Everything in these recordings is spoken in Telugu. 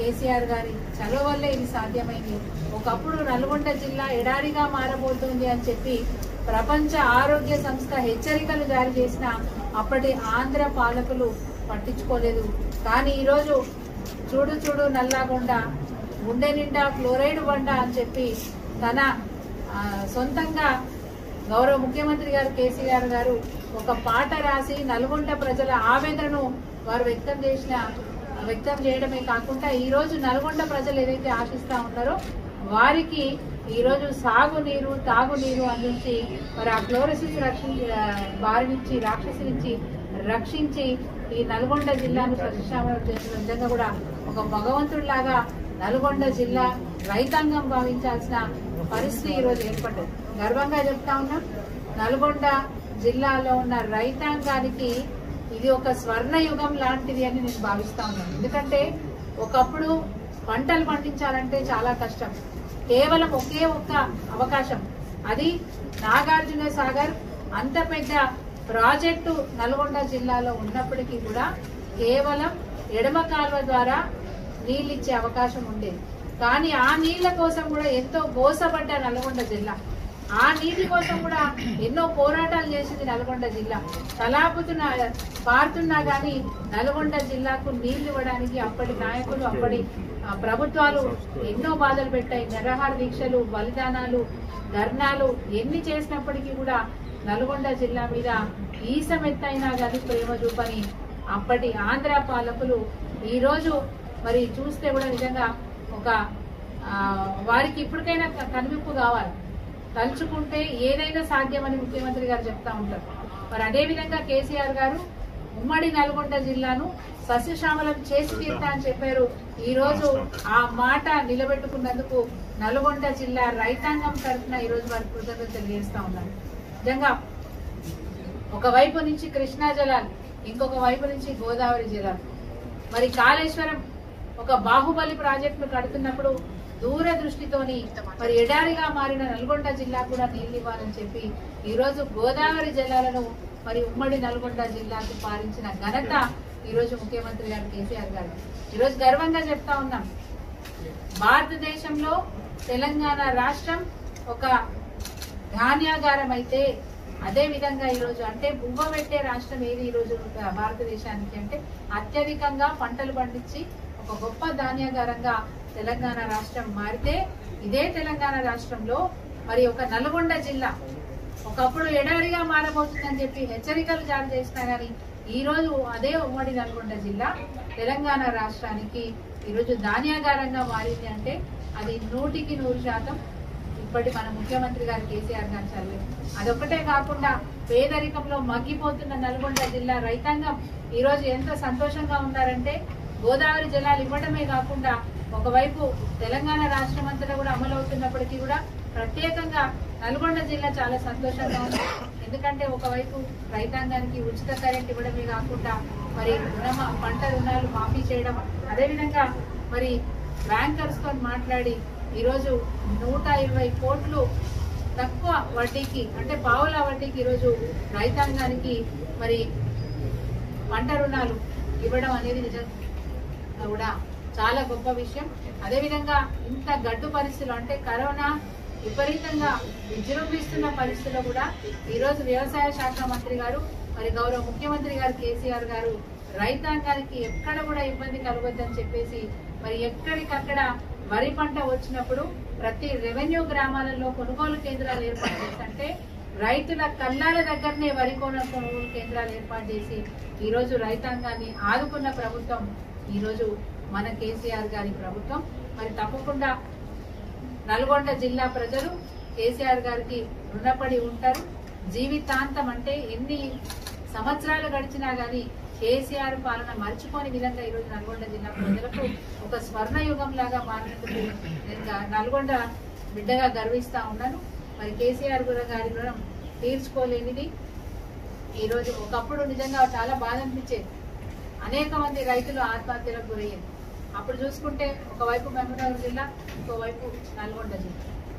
కేసీఆర్ గారి చలో వల్లే ఇది సాధ్యమైంది ఒకప్పుడు నల్గొండ జిల్లా ఎడారిగా మారబోతుంది అని చెప్పి ప్రపంచ ఆరోగ్య సంస్థ హెచ్చరికలు జారీ చేసిన అప్పటి ఆంధ్ర పాలకులు పట్టించుకోలేదు కానీ ఈరోజు చూడు చూడు నల్లాగొండ గుండె నిండా ఫ్లోరైడ్ బండ అని చెప్పి తన ఆ, సొంతంగా గౌరవ ముఖ్యమంత్రి గారు కేసీఆర్ గారు ఒక పాట రాసి నల్గొండ ప్రజల ఆవేదనను వారు వ్యక్తం చేసిన వ్యక్తం చేయడమే కాకుండా ఈ రోజు నల్గొండ ప్రజలు ఏదైతే ఆశిస్తా ఉన్నారో వారికి ఈ రోజు సాగునీరు తాగునీరు అందించి మరి ఆ ఫ్లోరసిస్ రక్షించి ఆ, బారి నుంచి రాక్షసి నుంచి రక్షించి ఈ నల్గొండ జిల్లాను ప్రతిష్టాపన చేసిన విధంగా కూడా ఒక భగవంతుడిలాగా నల్గొండ జిల్లా రైతాంగం భావించాల్సిన పరిస్థితి ఈ రోజు ఏర్పడ్డది గర్వంగా చెప్తా ఉన్నా నల్గొండ జిల్లాలో ఉన్న రైతాంగానికి ఇది ఒక స్వర్ణ యుగం లాంటిది అని నేను భావిస్తా ఉన్నాను ఎందుకంటే ఒకప్పుడు పంటలు పండించాలంటే చాలా కష్టం కేవలం ఒకే ఒక్క అవకాశం అది నాగార్జున సాగర్ అంత పెద్ద ప్రాజెక్టు నల్గొండ జిల్లాలో ఉన్నప్పటికీ కూడా కేవలం ఎడమ కాలువ ద్వారా నీళ్ళు ఇచ్చే అవకాశం ఉండేది కానీ ఆ నీళ్ల కోసం కూడా ఎంతో మోసపడ్డ నల్గొండ జిల్లా ఆ నీటి కోసం కూడా ఎన్నో పోరాటాలు చేసింది నల్గొండ జిల్లా తలాపుతున్న పారుతున్నా గానీ నల్గొండ జిల్లాకు నీళ్లు ఇవ్వడానికి అప్పటి నాయకులు అప్పటి ఆ, ప్రభుత్వాలు ఎన్నో బాధలు పెట్టాయి నిరాహార దీక్షలు బలిదానాలు ధర్నాలు ఎన్ని చేసినప్పటికీ కూడా నల్గొండ జిల్లా మీద ఈసమెత్తైనా గాని ప్రేమ చూపని అప్పటి ఆంధ్ర పాలకులు ఈ రోజు మరి చూస్తే కూడా నిజంగా ఒక ఆ, వారికి ఇప్పటికైనా క- కనువిప్పు కావాలి తలుచుకుంటే ఏదైనా సాధ్యమని ముఖ్యమంత్రి గారు చెప్తా ఉంటారు మరి అదే విధంగా కేసీఆర్ గారు ఉమ్మడి నల్గొండ జిల్లాను సస్యశ్యామలం చేసి తీరుతా అని చెప్పారు ఈ రోజు ఆ మాట నిలబెట్టుకున్నందుకు నల్గొండ జిల్లా రైతాంగం తరఫున ఈ రోజు వారి కృతజ్ఞతలు తెలియజేస్తా ఉన్నాను నిజంగా ఒక వైపు నుంచి కృష్ణా జలాలు ఇంకొక వైపు నుంచి గోదావరి జలాలు మరి కాళేశ్వరం ఒక బాహుబలి ప్రాజెక్టును కడుతున్నప్పుడు దూరదృష్టితోని మరి ఎడారిగా మారిన నల్గొండ జిల్లా కూడా నీళ్లు ఇవ్వాలని చెప్పి ఈ రోజు గోదావరి జలాలను మరి ఉమ్మడి నల్గొండ జిల్లాకు పారించిన ఘనత ఈ రోజు ముఖ్యమంత్రి గారు కేసీఆర్ గారు ఈ రోజు గర్వంగా చెప్తా ఉన్నాం భారతదేశంలో తెలంగాణ రాష్ట్రం ఒక ధాన్యాగారం అయితే అదే విధంగా ఈ రోజు అంటే బువ్వ పెట్టే రాష్ట్రం ఏది ఈ రోజు భారతదేశానికి అంటే అత్యధికంగా పంటలు పండించి ఒక గొప్ప ధాన్యాగారంగా తెలంగాణ రాష్ట్రం మారితే ఇదే తెలంగాణ రాష్ట్రంలో మరి ఒక నల్గొండ జిల్లా ఒకప్పుడు ఎడారిగా మారబోతుందని చెప్పి హెచ్చరికలు జారీ చేసినా గానీ ఈ రోజు అదే ఉమ్మడి నల్గొండ జిల్లా తెలంగాణ రాష్ట్రానికి ఈ రోజు ధాన్యాగారంగా మారింది అంటే అది నూటికి నూరు శాతం ఇప్పటి మన ముఖ్యమంత్రి గారు కేసీఆర్ గారు చదివే అదొక్కటే కాకుండా పేదరికంలో మగ్గిపోతున్న నల్గొండ జిల్లా రైతాంగం ఈ రోజు ఎంత సంతోషంగా ఉన్నారంటే గోదావరి జలాలు ఇవ్వడమే కాకుండా ఒకవైపు తెలంగాణ రాష్ట్రం అంతటా కూడా అమలవుతున్నప్పటికీ కూడా ప్రత్యేకంగా నల్గొండ జిల్లా చాలా సంతోషంగా ఉంది ఎందుకంటే ఒకవైపు రైతాంగానికి ఉచిత కరెంట్ ఇవ్వడమే కాకుండా మరి రుణ పంట రుణాలు మాఫీ చేయడం అదేవిధంగా మరి బ్యాంకర్స్ తో మాట్లాడి ఈరోజు నూట ఇరవై కోట్లు తక్కువ వడ్డీకి అంటే పావుల వడ్డీకి ఈరోజు రైతాంగానికి మరి పంట రుణాలు ఇవ్వడం అనేది నిజంగా కూడా చాలా గొప్ప విషయం అదేవిధంగా ఇంత గడ్డు పరిస్థితులు అంటే కరోనా విపరీతంగా విజృంభిస్తున్న పరిస్థితుల్లో కూడా ఈరోజు వ్యవసాయ శాఖ మంత్రి గారు మరి గౌరవ ముఖ్యమంత్రి గారు కేసీఆర్ గారు రైతాంగానికి ఎక్కడ కూడా ఇబ్బంది కలగొద్దని చెప్పేసి మరి ఎక్కడికక్కడ వరి పంట వచ్చినప్పుడు ప్రతి రెవెన్యూ గ్రామాలలో కొనుగోలు కేంద్రాలు ఏర్పాటు చేస్తుంటే రైతుల కళ్ళాల దగ్గరనే వరి కొన కొనుగోలు కేంద్రాలు ఏర్పాటు చేసి ఈ రోజు రైతాంగాన్ని ఆదుకున్న ప్రభుత్వం ఈ రోజు మన కేసీఆర్ గారి ప్రభుత్వం మరి తప్పకుండా నల్గొండ జిల్లా ప్రజలు కేసీఆర్ గారికి రుణపడి ఉంటారు జీవితాంతం అంటే ఎన్ని సంవత్సరాలు గడిచినా గానీ కేసీఆర్ పాలన మర్చిపోని విధంగా ఈరోజు నల్గొండ జిల్లా ప్రజలకు ఒక స్వర్ణ యుగం లాగా మారినందుకు నేను గా- నల్గొండ బిడ్డగా గర్విస్తా ఉన్నాను మరి కేసీఆర్ కూడా గారి రుణం తీర్చుకోలేనిది ఈ రోజు ఒకప్పుడు నిజంగా చాలా బాధ అనిపించేది అనేక మంది రైతులు ఆత్మహత్యలకు గురయ్యారు అప్పుడు చూసుకుంటే ఒకవైపు మహబూబ్నగర్ జిల్లా ఇంకోవైపు నల్గొండ జిల్లా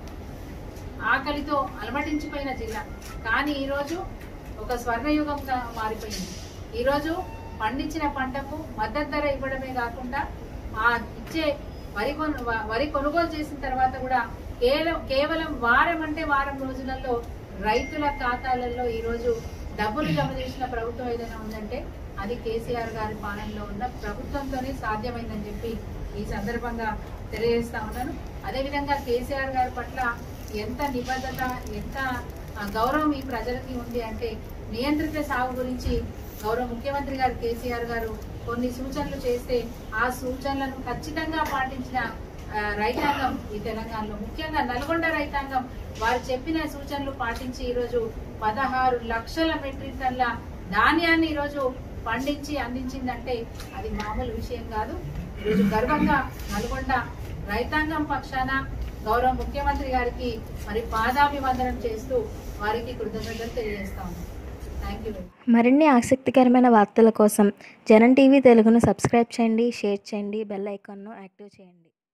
ఆకలితో అలమటించిపోయిన జిల్లా కానీ ఈ రోజు ఒక స్వర్ణయుగంగా మారిపోయింది ఈ రోజు పండించిన పంటకు మద్దతు ధర ఇవ్వడమే కాకుండా ఆ ఇచ్చే వరి కొను వ- వరి కొనుగోలు చేసిన తర్వాత కూడా కేవలం కేవలం వారం అంటే వారం రోజులలో రైతుల ఖాతాలలో ఈ రోజు డబ్బులు జమ చేసిన ప్రభుత్వం ఏదైనా ఉందంటే అది కేసీఆర్ గారి పాలనలో ఉన్న ప్రభుత్వంతోనే సాధ్యమైందని చెప్పి ఈ సందర్భంగా తెలియజేస్తా ఉన్నాను అదేవిధంగా కేసీఆర్ గారి పట్ల ఎంత నిబద్ధత ఎంత ఆ, గౌరవం ఈ ప్రజలకి ఉంది అంటే నియంత్రిత సాగు గురించి గౌరవ ముఖ్యమంత్రి గారు కేసీఆర్ గారు కొన్ని సూచనలు చేస్తే ఆ సూచనలను ఖచ్చితంగా పాటించిన ఆ, రైతాంగం ఈ తెలంగాణలో ముఖ్యంగా నల్గొండ రైతాంగం వారు చెప్పిన సూచనలు పాటించి ఈరోజు పదహారు లక్షల మెట్రిక్ టన్ల ధాన్యాన్ని ఈరోజు పండించి అందించిందంటే అది మామూలు విషయం కాదు ఈరోజు గర్వంగా నల్గొండ రైతాంగం పక్షాన గౌరవ ముఖ్యమంత్రి గారికి మరి పాదాభివందనం చేస్తూ వారికి కృతజ్ఞతలు తెలియజేస్తా ఉన్నాం థ్యాంక్ యూ మరిన్ని ఆసక్తికరమైన వార్తల కోసం జనం టీవీ తెలుగును సబ్స్క్రైబ్ చేయండి షేర్ చేయండి బెల్ ఐకాన్ను యాక్టివ్ చేయండి